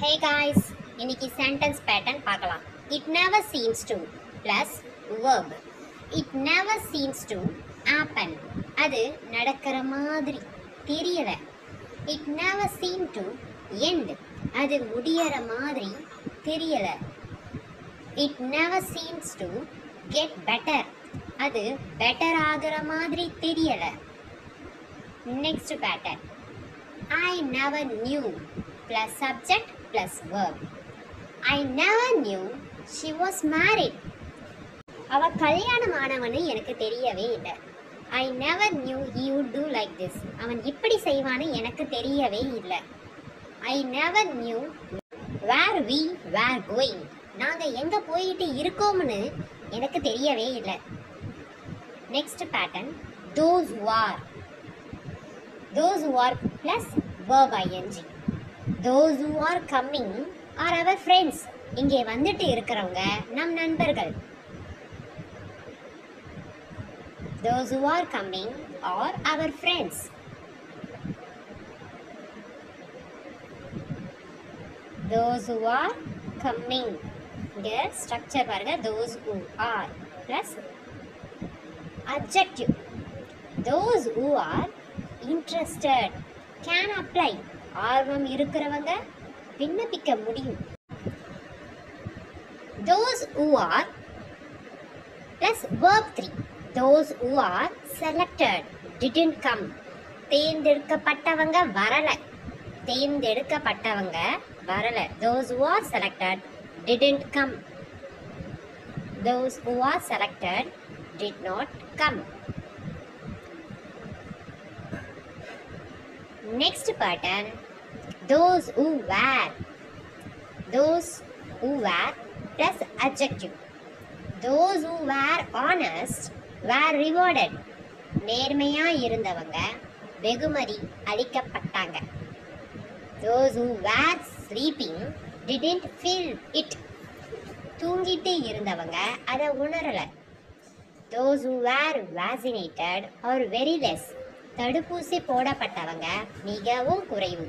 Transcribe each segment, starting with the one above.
ஹே guys இன்னைக்கு sentence pattern பார்க்கலாம் it never seems to plus verb it never seems to happen அது நடக்கிற மாதிரி தெரியல it never seem to end அது முடியற மாதிரி தெரியல it never seems to get better அது பெட்டர் ஆகுற மாதிரி தெரியல next pattern I never knew plus subject plus verb. I never knew she was married. அவ கல்யாணம் ஆனவன்னு எனக்கு தெரியவே இல்லை ஐ never knew he would do like this. அவன் இப்படி செய்வான்னு எனக்கு தெரியவே இல்லை ஐ never knew where we were going. நாங்க எங்க போயிட்டு இருக்கோம்னு எனக்கு தெரியவே இல்லை next pattern those who are those who are plus verb ing those who are coming are our friends இங்கே வந்துட்டு இருக்கிறவங்க நம் நண்பர்கள் those who are coming are our friends those who are coming இங்க ஸ்ட்ரக்சர் பாருங்க those who are plus adjective those who are interested can apply ஆர்வம் இருக்கிறவங்க விண்ணப்பிக்க முடியும் those who are plus verb 3 those who are selected didn't come தேர்ந்தெடுக்கப்பட்டவங்க வரல தேர்ந்தெடுக்கப்பட்டவங்க வரல those who are selected didn't come those who are selected did not come Next pattern those who were. Those who were plus adjective. Those who were honest were rewarded. நேர்மையா இருந்தவங்க வெகுமதி அளிக்கப்பட்டாங்க those who were sleeping didn't feel it தூங்கிட்டு இருந்தவங்க அதை உணரல those who were vaccinated or very less தடுப்பூசி போடப்பட்டவங்க மிகவும் குறைவு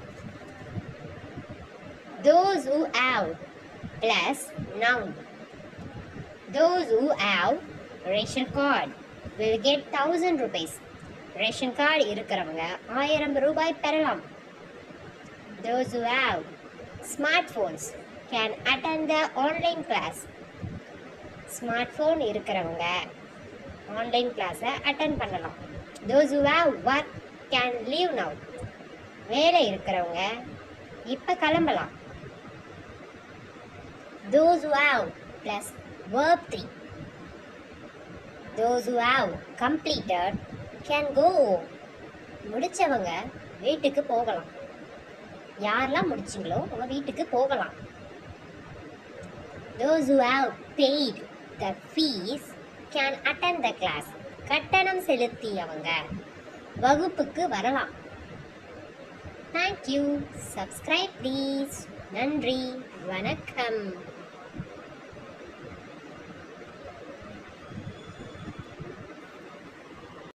those who have plus noun those who have ration card will get thousand rupees ration card இருக்கிறவங்க ஆயிரம் ரூபாய் பெறலாம் those who have smartphones can attend the online class smart phone இருக்கிறவங்க online கிளாஸை attend பண்ணலாம் those who have work can leave now வேலை இருக்கிறவங்க இப்போ கிளம்பலாம் those who have plus verb 3 those who have completed can go home முடிச்சவங்க வீட்டுக்கு போகலாம் யாரெல்லாம் முடிச்சிங்களோ அவங்க வீட்டுக்கு போகலாம் those who have paid the fees can attend the class கட்டணம் செலுத்தியவங்க வகுப்புக்கு வரலாம் தேங்க்யூ சப்ஸ்கிரைப் ப்ளீஸ் நன்றி வணக்கம்